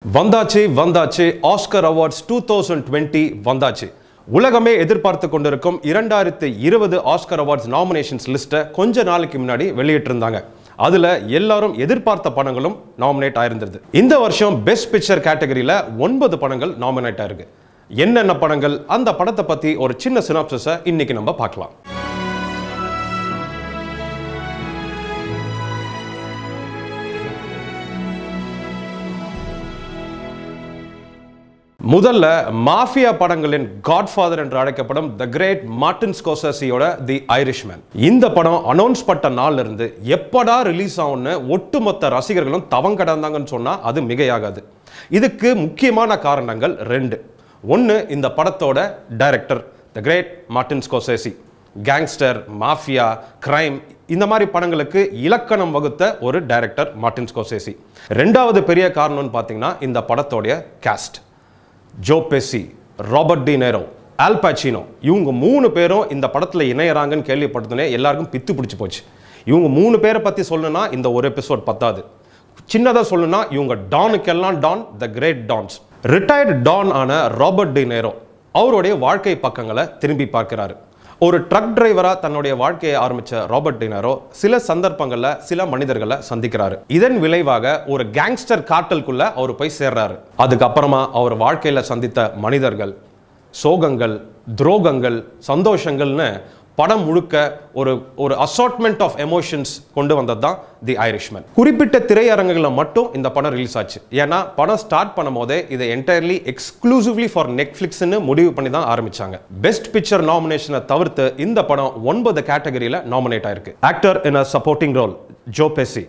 வந்தாச்சு வந்தாச்சு Oscar awards two thousand twenty வந்தாச்சு உலகமே எதிர்பார்த்து கொண்டிருக்கும் இரண்டாயிரத்தி இருபது ஆஸ்கர் அவார்ட்ஸ் நாமினேஷன்ஸ் லிஸ்ட்டை கொஞ்ச நாளைக்கு முன்னாடி வெளியிட்டிருந்தாங்க அதுல எல்லாரும் எதிர்பார்த்த படங்களும் நாமினேட் ஆயிருந்தது இந்த வருஷம் பெஸ்ட் பிக்சர் கேட்டகரியில ஒன்பது படங்கள் நாமினேட் ஆயிருக்கு என்னென்ன படங்கள் அந்த படத்தை பத்தி ஒரு சின்ன சினாப்சிஸை இன்னைக்கு நம்ம பார்க்கலாம் முதல்ல மாஃபியா படங்களின் காட்ஃபாதர் என்று அழைக்கப்படும் த கிரேட் மார்டின் ஸ்கோசசியோட தி ஐரிஷ்மேன் இந்த படம் அனௌன்ஸ் பட்ட நாள்ல இருந்து எப்படா ரிலீஸ் ஆகும்னு ஒட்டுமொத்த ரசிகர்களும் தவம் கடந்தாங்கன்னு சொன்னா அது மிகையாகாது இதுக்கு முக்கியமான காரணங்கள் ரெண்டு ஒன்று இந்த படத்தோட director the great Martin Scorsese gangster mafia crime இந்த மாதிரி படங்களுக்கு இலக்கணம் வகுத்த ஒரு டைரக்டர் மார்டின் ஸ்கோசேசி ரெண்டாவது பெரிய காரணம்னு பார்த்தீங்கன்னா இந்த படத்தோடைய cast Joe Pesci Robert De Niro Al Pacino இவங்க மூணு பேரும் இந்த படத்தில் இணையறாங்கன்னு கேள்விப்பட்டதுனே எல்லாருக்கும் பித்து பிடிச்சி போச்சு இவங்க மூணு பேரை பற்றி சொல்லணும்னா இந்த ஒரு எபிசோட் பத்தாது சின்னதாக சொல்லணும்னா இவங்க டானுக்கெல்லாம் don the great dons retired don ஆன ராபர்ட் டி நேரோ அவருடைய வாழ்க்கை பக்கங்களை திரும்பி பார்க்கிறாரு ஒரு ட்ரக் டிரைவரா தன்னுடைய வாழ்க்கையை ஆரம்பிச்ச ராபர்ட் டினாரோ சில சந்தர்ப்பங்கள்ல சில மனிதர்களை சந்திக்கிறாரு இதன் விளைவாக ஒரு கேங்ஸ்டர் காட்டலுக்குள்ள அவர் போய் சேர்றாரு அதுக்கப்புறமா அவர் வாழ்க்கையில சந்தித்த மனிதர்கள் சோகங்கள் துரோகங்கள் சந்தோஷங்கள்னு படம் முழுக்க ஒரு ஒரு அசார்ட்மெண்ட் ஆஃப் எமோஷன்ஸ் கொண்டு வந்தது தான் தி ஐரிஷ்மேன் குறிப்பிட்ட திரையரங்குகளில் மட்டும் இந்த படம் ரிலீஸ் ஆச்சு ஏன்னா படம் ஸ்டார்ட் பண்ணும் போதே இதை என்டையர்லி எக்ஸ்க்ளூசிவ்லி ஃபார் நெட்ஃப்ளிக்ஸ்னு முடிவு பண்ணி தான் ஆரம்பிச்சாங்க பெஸ்ட் பிக்சர் நாமினேஷனை தவிர்த்து இந்த படம் ஒன்பது கேட்டகரியில் நாமினேட் ஆயிருக்கு actor in a supporting role Joe Pesci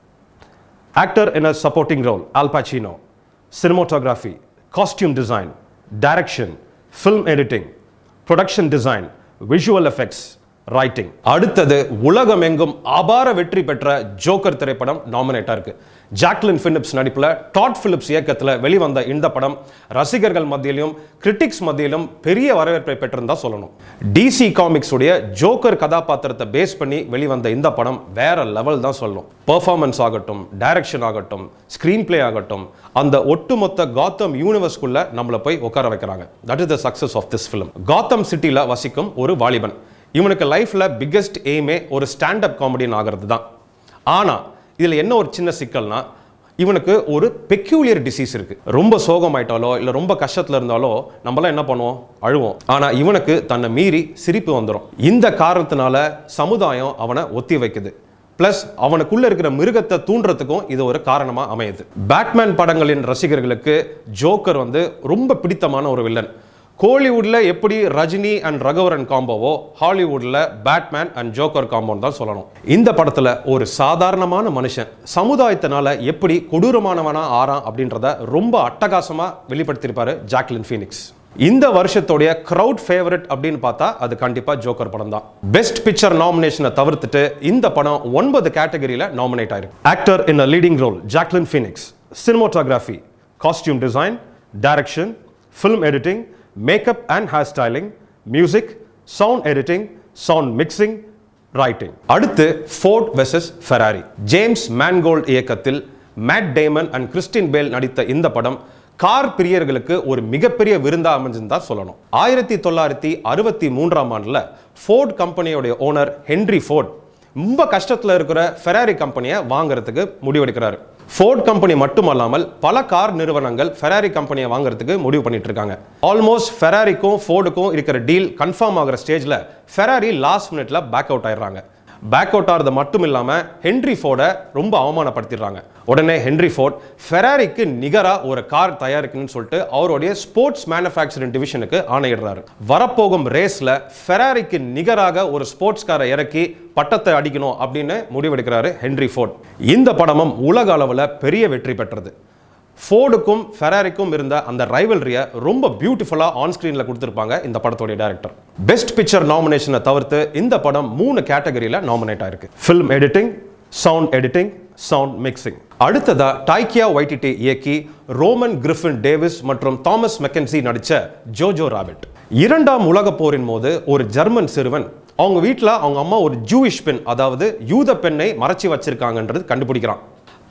actor in a supporting role Al Pacino cinematography costume design direction film editing production design visual effects writing அடுத்தது உலகமெங்கும் அபார வெற்றி பெற்ற ஜோக்கர் திரைப்படம் நாமினேட்டா இருக்கு ஜாக்லின் பிலிப்ஸ் நடிப்புல டாட் பிலிப்ஸ் இயக்கத்தில் வெளிவந்த இந்த படம் ரசிகர்கள் மத்தியிலும் கிரிட்டிக்ஸ் மத்தியிலும் பெரிய வரவேற்பை பெற்றிருந்தா சொல்லணும் டிசி காமிக்ஸ் உடைய ஜோக்கர் கதாபாத்திரத்தை பேஸ் பண்ணி வெளிவந்த இந்த படம் வேற லெவல் தான் சொல்லணும் பெர்ஃபார்மன்ஸ் ஆகட்டும் டைரக்ஷன் ஆகட்டும் ஸ்க்ரீன் பிளே ஆகட்டும் அந்த ஒட்டுமொத்த காத்தம் யூனிவர்ஸ்குள்ள நம்மளை போய் உட்கார வைக்கிறாங்க that is the success of this film Gotham சிட்டியில் வசிக்கும் ஒரு வாலிபன் இவனுக்கு லைஃப்ல பிக்கெஸ்ட் எய்மே ஒரு ஸ்டாண்டப் காமெடியன் ஆகிறது தான் ஆனா இதுல என்ன ஒரு சின்ன சிக்கல்னா இவனுக்கு ஒரு பெக்யூலியர் டிசீஸ் இருக்கு ரொம்ப சோகமாயிட்டாலோ இல்ல ரொம்ப கஷ்டத்துல இருந்தாலோ நம்மளாம் என்ன பண்ணுவோம் அழுவோம் ஆனா இவனுக்கு தன்னை மீறி சிரிப்பு வந்துடும் இந்த காரணத்தினால சமுதாயம் அவனை ஒத்தி வைக்குது பிளஸ் அவனுக்குள்ள இருக்கிற மிருகத்தை தூண்டுறதுக்கும் இது ஒரு காரணமா அமையுது பேட்மேன் படங்களின் ரசிகர்களுக்கு ஜோக்கர் வந்து ரொம்ப பிடித்தமான ஒரு வில்லன் கோலிவுட்ல எப்படி ரஜினி அண்ட் ரகவரன் காம்போவோ ஹாலிவுட்ல பேட்மேன் அண்ட் ஜோக்கர் காம்போன்னு தான் சொல்லணும் இந்த படத்துல ஒரு சாதாரணமான மனுஷன் சமுதாயத்தினால எப்படி கொடூரமானவனா ஆறான் அப்படின்றத ரொம்ப அட்டகாசமா வெளிப்படுத்தியிருப்பாரு ஜாக்லின் ஃபீனிக்ஸ் இந்த வருஷத்துடைய கிரவுட் ஃபேவரட் அப்படின்னு பார்த்தா அது கண்டிப்பா ஜோக்கர் படம் தான் பெஸ்ட் பிக்சர் நாமினேஷனை தவிர்த்துட்டு இந்த படம் ஒன்பது கேட்டகரியில நாமினேட் ஆயிருக்கு actor in a leading role Joaquin Phoenix cinematography costume design direction film editing makeup and hair styling music sound editing sound mixing writing அடுத்து Ford versus Ferrari James Mangold இயக்கத்தில் Matt டேமன் and Christian பேல் நடித்த இந்த படம் car பிரியர்களுக்கு ஒரு மிகப்பெரிய விருந்தா அமைஞ்சுன்னு தான் சொல்லணும் ஆயிரத்தி தொள்ளாயிரத்தி அறுபத்தி மூன்றாம் ஆண்டுல ஃபோர்ட் கம்பெனியோடைய ஓனர் ஹென்ரி ஃபோர்ட் ரொம்ப கஷ்டத்தில் இருக்கிற ஃபெராரி கம்பெனியை வாங்குறதுக்கு முடிவெடுக்கிறாரு ஃபோர்ட் கம்பெனி மட்டுமல்லாமல் பல கார் நிறுவனங்கள் ஃபெராரி கம்பெனியை வாங்குறதுக்கு முடிவு பண்ணிட்டு இருக்காங்க ஆல்மோஸ்ட் ஃபெராரிக்கும் ஃபோர்டுக்கும் இருக்கிற டீல் கன்ஃபார்ம் ஆகிற ஸ்டேஜில் ஃபெராரி லாஸ்ட் மினிட்ல பேக் அவுட் ஆயிடுறாங்க பேக் அவுட் ஆகிறது மட்டும் இல்லாமல் ஹென்ரி ஃபோர்டை ரொம்ப அவமானப்படுத்திடுறாங்க உடனே ஹென்ரி ஃபோர்ட் ஃபெராரிக்கு நிகராக ஒரு கார் தயாரிக்கணும்னு சொல்லிட்டு அவருடைய ஸ்போர்ட்ஸ் மேனுஃபேக்சரிங் டிவிஷனுக்கு ஆணையிடுறாரு வரப்போகும் ரேஸில் ஃபெராரிக்கு நிகராக ஒரு ஸ்போர்ட்ஸ் காரை இறக்கி பட்டத்தை அடிக்கணும் அப்படின்னு முடிவெடுக்கிறாரு ஹென்ரி ஃபோர்ட் இந்த படமும் உலக அளவில் பெரிய வெற்றி பெற்றது ஃபோர்டுக்கும் ஃபெராரிக்கும் இருந்த அந்த ரைவல்ரியை ரொம்ப பியூட்டிஃபுல்லாக ஆன் ஸ்க்ரீனில் கொடுத்துருப்பாங்க இந்த படத்தோடைய டேரக்டர் பெஸ்ட் பிக்சர் நாமினேஷனை தவிர்த்து இந்த படம் மூணு கேட்டகரியில் நாமினேட் ஆயிருக்கு film editing sound editing sound mixing அடுத்ததா டைக்கியா ஒய்டிடி இயக்கி ரோமன் கிரிஃபின் டேவிஸ் மற்றும் தாமஸ் மெக்கன்சி நடிச்ச ஜோஜோ ராபிட் இரண்டாம் உலகப் போரின் போது ஒரு ஜெர்மன் சிறுவன் அவங்க வீட்டில் அவங்க அம்மா ஒரு ஜூயிஷ் பெண் அதாவது யூத பெண்ணை மறைச்சி வச்சிருக்காங்கன்றது கண்டுபிடிக்கிறான்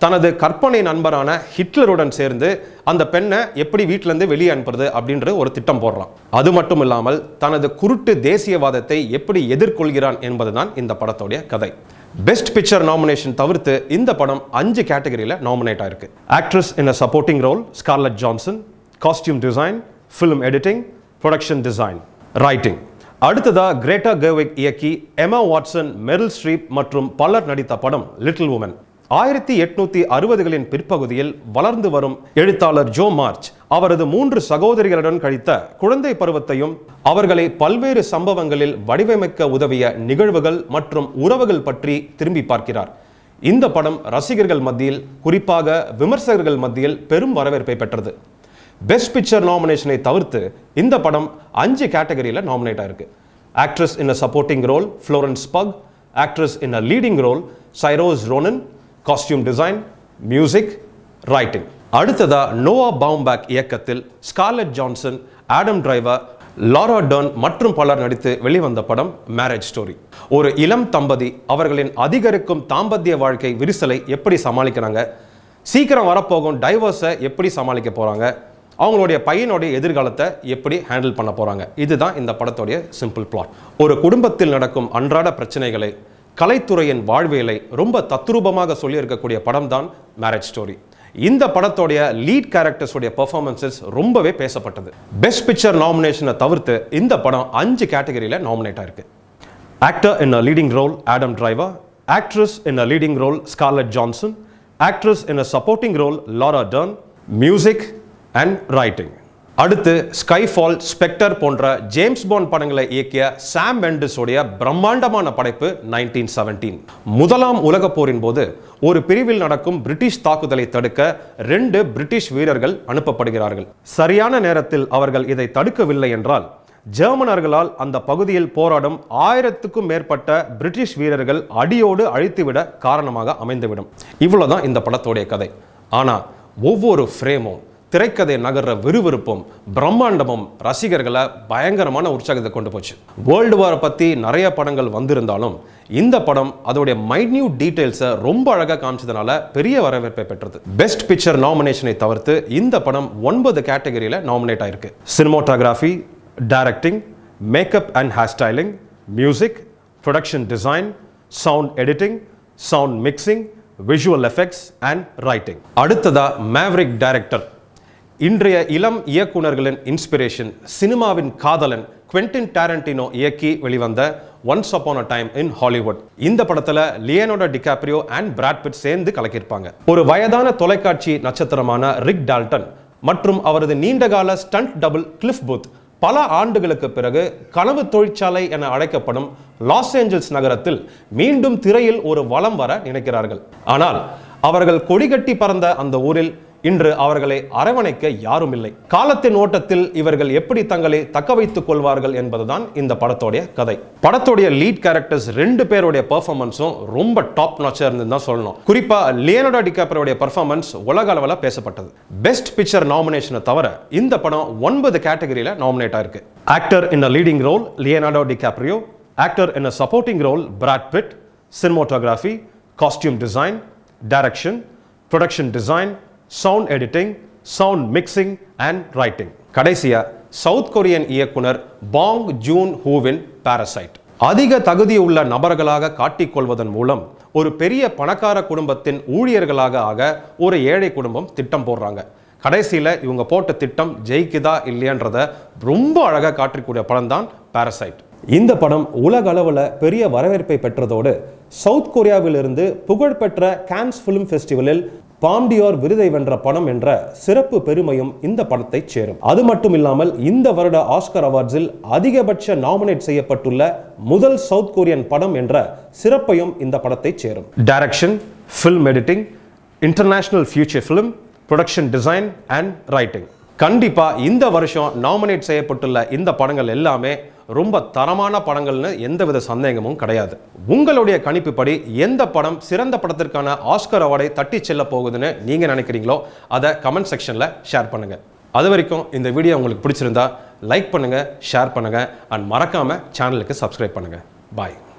தனது கற்பனை நண்பரான ஹிட்லருடன் சேர்ந்து அந்த பெண்ணை எப்படி வீட்டிலேருந்து வெளியே அனுப்புறது அப்படின்ற ஒரு திட்டம் போடுறான் அது மட்டும் இல்லாமல் தனது குருட்டு தேசியவாதத்தை எப்படி எதிர்கொள்கிறான் என்பதுதான் இந்த படத்தோடைய கதை பெஸ்ட் பிக்சர் நாமினேஷன் தவிர்த்து இந்த படம் அஞ்சு கேட்டகரியில் நாமினேட் ஆயிருக்கு actress in a supporting role Scarlett Johansson costume design film editing production design writing அடுத்ததா கிரேட்டா கர்விக் இயக்கி எமா வாட்சன் மெரில் ஸ்ட்ரீப் மற்றும் பலர் நடித்த படம் லிட்டில் உமன் ஆயிரத்தி எட்நூத்தி அறுபதுகளின் பிற்பகுதியில் வளர்ந்து வரும் எழுத்தாளர் ஜோ மார்ச் அவரது மூன்று சகோதரிகளுடன் கழித்த குழந்தை பருவத்தையும் அவர்களை பல்வேறு சம்பவங்களில் வடிவமைக்க உதவிய நிகழ்வுகள் மற்றும் உறவுகள் பற்றி திரும்பி பார்க்கிறார் இந்த படம் ரசிகர்கள் மத்தியில் குறிப்பாக விமர்சகர்கள் மத்தியில் பெரும் வரவேற்பை பெற்றது பெஸ்ட் பிக்சர் நாமினேஷனை தவிர்த்து இந்த படம் அஞ்சு கேட்டகரியில் நாமினேட் ஆயிருக்கு actress in a supporting role Florence Pugh actress in a leading role Saoirse Ronan costume design music writing அடுத்ததா நோவா பவும்பேக் இயக்கத்தில் Scarlett Johansson Adam Driver Laura Dern மற்றும் பலர் நடித்து வெளிவந்த படம் மேரேஜ் ஸ்டோரி ஒரு இளம் தம்பதி அவர்களின் அதிகரிக்கும் தாம்பத்திய வாழ்க்கை விரிசலை எப்படி சமாளிக்கிறாங்க சீக்கிரம் வரப்போகும் டைவர்ஸை எப்படி சமாளிக்க போறாங்க அவங்களுடைய பையனுடைய எதிர்காலத்தை எப்படி ஹேண்டில் பண்ண போறாங்க இதுதான் இந்த படத்துடைய சிம்பிள் பிளாட் ஒரு குடும்பத்தில் நடக்கும் அன்றாட பிரச்சனைகளை கலைத்துறையின் வாழ்வியலை ரொம்ப தத்ரூபமாக சொல்லியிருக்கக்கூடிய படம் தான் மேரேஜ் ஸ்டோரி இந்த படத்தோடைய லீட் கேரக்டர்ஸோடைய பெர்ஃபார்மன்சஸ் ரொம்பவே பேசப்பட்டது பெஸ்ட் பிக்சர் நாமினேஷனை தவிர்த்து இந்த படம் அஞ்சு கேட்டகரியில் நாமினேட் ஆயிருக்கு actor in a leading role Adam Driver actress in a leading role Scarlett Johansson actress in a supporting role Laura Dern music and writing அடுத்து ஸ்கைஃபால் ஸ்பெக்டர் போன்ற ஜேம்ஸ் பாண்ட் படங்களை இயக்கிய சாம் மெண்டஸோடைய பிரம்மாண்டமான படைப்பு நைன்டீன் செவன்டீன் முதலாம் உலகப் போரின் போது ஒரு பிரிவில் நடக்கும் பிரிட்டிஷ் தாக்குதலை தடுக்க ரெண்டு பிரிட்டிஷ் வீரர்கள் அனுப்பப்படுகிறார்கள் சரியான நேரத்தில் அவர்கள் இதை தடுக்கவில்லை என்றால் ஜெர்மனர்களால் அந்த பகுதியில் போராடும் ஆயிரத்துக்கும் மேற்பட்ட பிரிட்டிஷ் வீரர்கள் அடியோடு அழித்துவிட காரணமாக அமைந்துவிடும் இவ்வளவுதான் இந்த படத்தோடைய கதை ஆனா ஒவ்வொரு ஃப்ரேமும் திரைக்கதை நகர்ற விறுவிறுப்பும் பிரம்மாண்டமும் ரசிகர்களை பயங்கரமான உற்சாகத்தை கொண்டு போச்சு வேர்ல்டு வாரை பற்றி நிறைய படங்கள் வந்திருந்தாலும் இந்த படம் அதோடைய மைன்யூட் டீடைல்ஸை ரொம்ப அழகாக காமிச்சதுனால பெரிய வரவேற்பை பெற்றது பெஸ்ட் பிக்சர் நாமினேஷனை தவிர்த்து இந்த படம் ஒன்பது கேட்டகரியில் நாமினேட் ஆயிருக்கு cinematography directing makeup and hair styling music production design sound editing sound mixing visual effects and writing அடுத்ததா மேவரிக் டைரக்டர் இன்றைய இளம் இயக்குனர்களின் இன்ஸ்பிரேஷன் சினிமாவின் காதலன் குவென்டின் டாரண்டினோ இயக்கி வெளிவந்த once upon a time in Hollywood இந்த படத்துல Leonardo DiCaprio and Brad Pitt சேர்ந்து கலக்கியிருப்பாங்க ஒரு வயதான தொலைக்காட்சி நட்சத்திரமான ரிக் டால்டன் மற்றும் அவரது நீண்டகால ஸ்டண்ட் டபுள் கிளிஃப் புத் பல ஆண்டுகளுக்கு பிறகு கனவு தொழிற்சாலை என அழைக்கப்படும் லாஸ் ஏஞ்சல்ஸ் நகரத்தில் மீண்டும் திரையில் ஒரு வலம் வர நினைக்கிறார்கள் ஆனால் அவர்கள் கொடிகட்டி பறந்த அந்த ஊரில் இன்று அவர்களை அரவணைக்க யாரும் இல்லை காலத்தின் ஓட்டத்தில் இவர்கள் எப்படி தங்களை தக்க வைத்துக் கொள்வார்கள் என்பதுதான் இந்த படத்தோடைய கதை படத்தோடைய லீட் கேரக்டர்ஸ் ரெண்டு பேருடைய பெர்ஃபார்மன்ஸும் ரொம்ப டாப் நாச்சா இருந்து தான் சொல்லணும் குறிப்பா லியனோடா டிகாப்ரியோடைய பெர்ஃபார்மன்ஸ் உலக அளவில் பேசப்பட்டது பெஸ்ட் பிக்சர் நாமினேஷனை தவிர இந்த படம் ஒன்பது கேட்டகரியில நாமினேட் ஆயிருக்கு actor in a leading role Leonardo DiCaprio actor in a supporting role Brad Pitt cinematography costume design direction production design sound editing sound mixing and writing கடைசியா சவுத் கொரியன் இயக்குனர் Bong June ஹூவின் parasite அதிக தகுதியுள்ள நபர்களாக காட்டிக்கொள்வதன் மூலம் ஒரு பெரிய பணக்கார குடும்பத்தின் ஊழியர்களாக ஆக ஒரு ஏழை குடும்பம் திட்டம் போடுறாங்க கடைசியில் இவங்க போட்ட திட்டம் ஜெயிக்குதா இல்லையன்றத ரொம்ப அழகாக காட்டிக்கூடிய படம் தான் பாரசைட் இந்த படம் உலக அளவில் பெரிய வரவேற்பை பெற்றதோடு சவுத் கொரியாவிலிருந்து புகழ்பெற்ற கான்ஸ் ஃபிலிம் ஃபெஸ்டிவலில் பாம்டியோர் விருதை வென்ற படம் என்ற சிறப்பு பெருமையும் இந்த படத்தை சேரும் அது மட்டும் இல்லாமல் இந்த வருட ஆஸ்கர் அவார்ட்ஸில் அதிகபட்ச நாமினேட் செய்யப்பட்டுள்ள முதல் சவுத் கொரியன் படம் என்ற சிறப்பையும் இந்த படத்தை சேரும் direction film editing international feature film production design and writing கண்டிப்பா இந்த வருஷம் நாமினேட் செய்யப்பட்டுள்ள இந்த படங்கள் எல்லாமே ரொம்ப தரமான படங்கள்னு எந்தவித சந்தேகமும் கிடையாது உங்களுடைய கணிப்புப்படி எந்த படம் சிறந்த படத்திற்கான ஆஸ்கர் அவார்டை தட்டி செல்ல போகுதுன்னு நீங்க நினைக்கிறீங்களோ அதை கமெண்ட் செக்ஷன்ல ஷேர் பண்ணுங்க அது வரைக்கும் இந்த வீடியோ உங்களுக்கு பிடிச்சிருந்தா லைக் பண்ணுங்க ஷேர் பண்ணுங்க அண்ட் மறக்காம சேனலுக்கு சப்ஸ்கிரைப் பண்ணுங்க பாய்